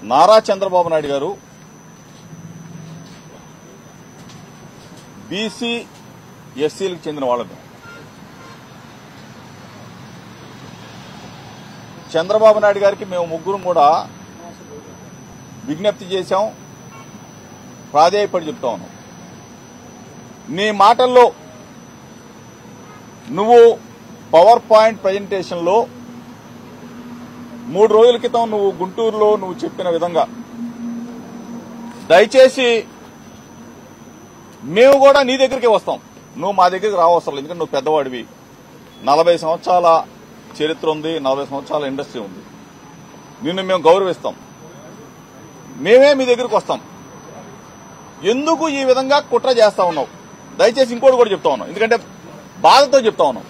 నారా చంద్రబాబు నాయుడు గారు బీసీ ఎస్సీలకు చెందిన వాళ్ళని చంద్రబాబు నాయుడు గారికి మేము ముగ్గురం కూడా విజ్ఞప్తి చేశాం ప్రాధేయపడి చెప్తా ఉన్నాం నీ మాటల్లో నువ్వు పవర్ పాయింట్ ప్రజెంటేషన్లో మూడు రోజుల క్రితం నువ్వు గుంటూరులో నువ్వు చెప్పిన విధంగా దయచేసి మేము కూడా నీ దగ్గరికి వస్తాం నువ్వు మా దగ్గరికి రావసరం లేదు ఎందుకంటే నువ్వు పెద్దవాడివి నలభై సంవత్సరాల చరిత్ర ఉంది నలభై సంవత్సరాల ఇండస్ట్రీ ఉంది నిన్ను మేము గౌరవిస్తాం మేమే మీ దగ్గరికి వస్తాం ఎందుకు ఈ విధంగా కుట్ర చేస్తా ఉన్నావు దయచేసి ఇంకోటి కూడా చెప్తా ఉన్నాం ఎందుకంటే బాధతో చెప్తా ఉన్నాం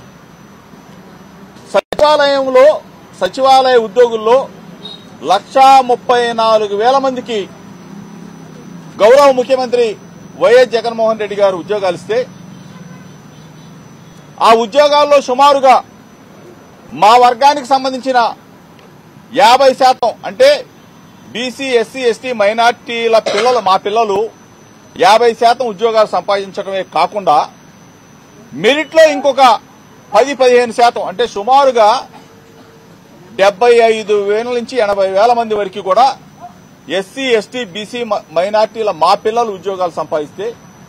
సచివాలయంలో సచివాలయ ఉద్యోగుల్లో లక్షా ముప్పై నాలుగు వేల మందికి గౌరవ ముఖ్యమంత్రి వైఎస్ జగన్మోహన్ రెడ్డి గారు ఉద్యోగాలు ఇస్తే ఆ ఉద్యోగాల్లో సుమారుగా మా వర్గానికి సంబంధించిన యాభై శాతం అంటే బీసీ ఎస్సీ ఎస్టీ మైనార్టీల పిల్లలు మా పిల్లలు యాభై శాతం ఉద్యోగాలు సంపాదించడమే కాకుండా మెరిట్లో ఇంకొక పది పదిహేను శాతం అంటే సుమారుగా డెబ్బై ఐదు వేల నుంచి ఎనభై వేల మంది వరకు కూడా ఎస్సీ ఎస్టీ బీసీ మైనార్టీల మా పిల్లలు ఉద్యోగాలు సంపాదిస్తే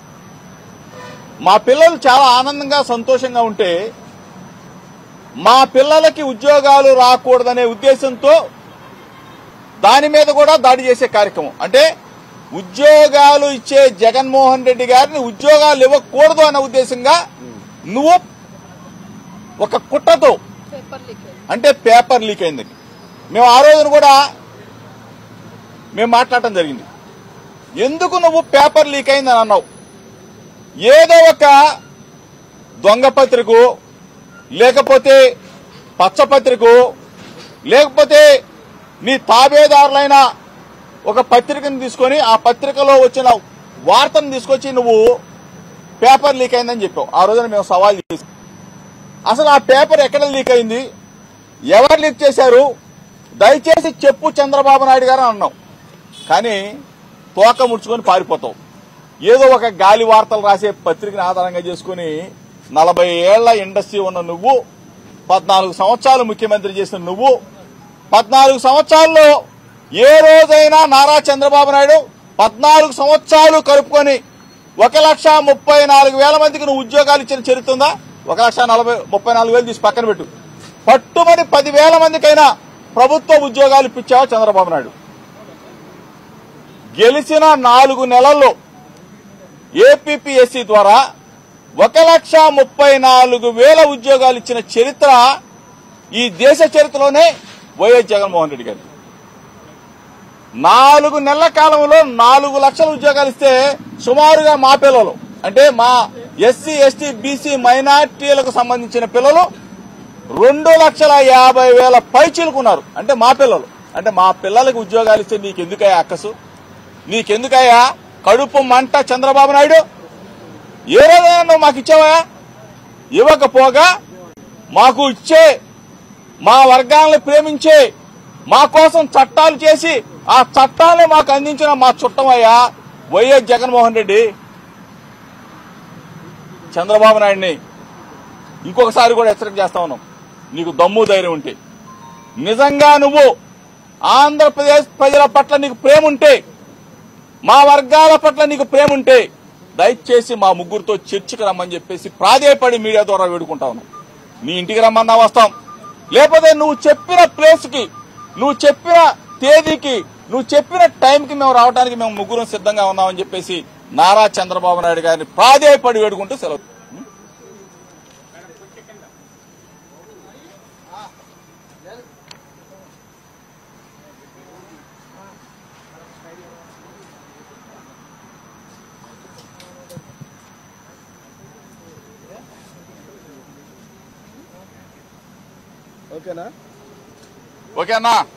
మా పిల్లలు చాలా ఆనందంగా సంతోషంగా ఉంటే మా పిల్లలకి ఉద్యోగాలు రాకూడదనే ఉద్దేశంతో దాని మీద కూడా దాడి చేసే కార్యక్రమం అంటే ఉద్యోగాలు ఇచ్చే జగన్మోహన్ రెడ్డి గారిని ఉద్యోగాలు ఇవ్వకూడదు అనే ఉద్దేశంగా నువ్వు ఒక కుట్రతో పేపర్ లీక్ అయింది. అంటే పేపర్ లీక్ అయింది మేము ఆ రోజున కూడా మేము మాట్లాడటం జరిగింది ఎందుకు నువ్వు పేపర్ లీక్ అయిందని అన్నావు ఏదో ఒక దొంగ పత్రికో లేకపోతే పచ్చపత్రికో లేకపోతే నీ తాబేదారులైన ఒక పత్రికను తీసుకొని ఆ పత్రికలో వచ్చిన వార్తను తీసుకొచ్చి నువ్వు పేపర్ లీక్ అయిందని చెప్పావు ఆ రోజున మేము సవాల్ చేసాం అసలు ఆ పేపర్ ఎక్కడ లీక్ అయింది ఎవరు లీక్ చేశారు దయచేసి చెప్పు చంద్రబాబు నాయుడు గారు అని అన్నాం కానీ తోక ముడుచుకొని పారిపోతావు ఏదో ఒక గాలి వార్తలు రాసే పత్రికను ఆధారంగా చేసుకుని నలభై ఏళ్ల ఇండస్ట్రీ ఉన్న నువ్వు పద్నాలుగు సంవత్సరాలు ముఖ్యమంత్రి చేసిన నువ్వు పద్నాలుగు సంవత్సరాల్లో ఏ రోజైనా నారా చంద్రబాబు నాయుడు పద్నాలుగు సంవత్సరాలు కలుపుకొని ఒక లక్ష ముప్పై నాలుగు వేల మందికి నువ్వు ఉద్యోగాలు ఇచ్చిన చరిత్ర ఉందా ఒక లక్ష నలభై ముప్పై నాలుగు వేలు తీసి పక్కన పెట్టు పట్టుమని పదివేల మందికైనా ప్రభుత్వ ఉద్యోగాలు ఇప్పించావా చంద్రబాబు నాయుడు గెలిచిన నాలుగు నెలల్లో ఏపీపీఎస్సీ ద్వారా ఒక లక్ష ముప్పై నాలుగు వేల ఉద్యోగాలు ఇచ్చిన చరిత్ర ఈ దేశ చరిత్రలోనే వైఎస్ జగన్మోహన్ రెడ్డి గారు నాలుగు నెలల కాలంలో నాలుగు లక్షల ఉద్యోగాలు ఇస్తే సుమారుగా మా పిల్లలు అంటే మా ఎస్సీ ఎస్టీ బీసీ మైనార్టీలకు సంబంధించిన పిల్లలు రెండు లక్షల యాభై వేల పైచీలుకున్నారు అంటే మా పిల్లలు అంటే మా పిల్లలకు ఉద్యోగాలు ఇస్తే నీకెందుకయ్యా అక్కసు నీకెందుకయ్యా కడుపు మంట చంద్రబాబు నాయుడు ఏ రోజైనా నువ్వు మాకు ఇచ్చావా ఇవ్వకపోగా మాకు ఇచ్చే మా వర్గాలను ప్రేమించే మా కోసం చట్టాలు చేసి ఆ చట్టాలను మాకు అందించిన మా చుట్టమయ్యా వైఎస్ జగన్మోహన్ రెడ్డి చంద్రబాబు నాయుడిని ఇంకొకసారి కూడా హెచ్చరిక చేస్తా ఉన్నాం నీకు దమ్ము ధైర్యం ఉంటే నిజంగా నువ్వు ఆంధ్రప్రదేశ్ ప్రజల పట్ల నీకు ప్రేమ ఉంటే మా వర్గాల పట్ల నీకు ప్రేమ ఉంటే దయచేసి మా ముగ్గురితో చర్చకు రమ్మని చెప్పేసి ప్రాధేయపడి మీడియా ద్వారా వేడుకుంటా ఉన్నాం నీ ఇంటికి రమ్మన్నా వస్తాం లేకపోతే నువ్వు చెప్పిన ప్లేస్ కి నువ్వు చెప్పిన తేదీకి నువ్వు చెప్పిన టైంకి మేము రావడానికి మేము ముగ్గురం సిద్ధంగా ఉన్నామని చెప్పేసి నారా చంద్రబాబు నాయుడు గారిని ప్రాధేయపడి వేడుకుంటూ సెలవు ఓకేనా ఓకేనా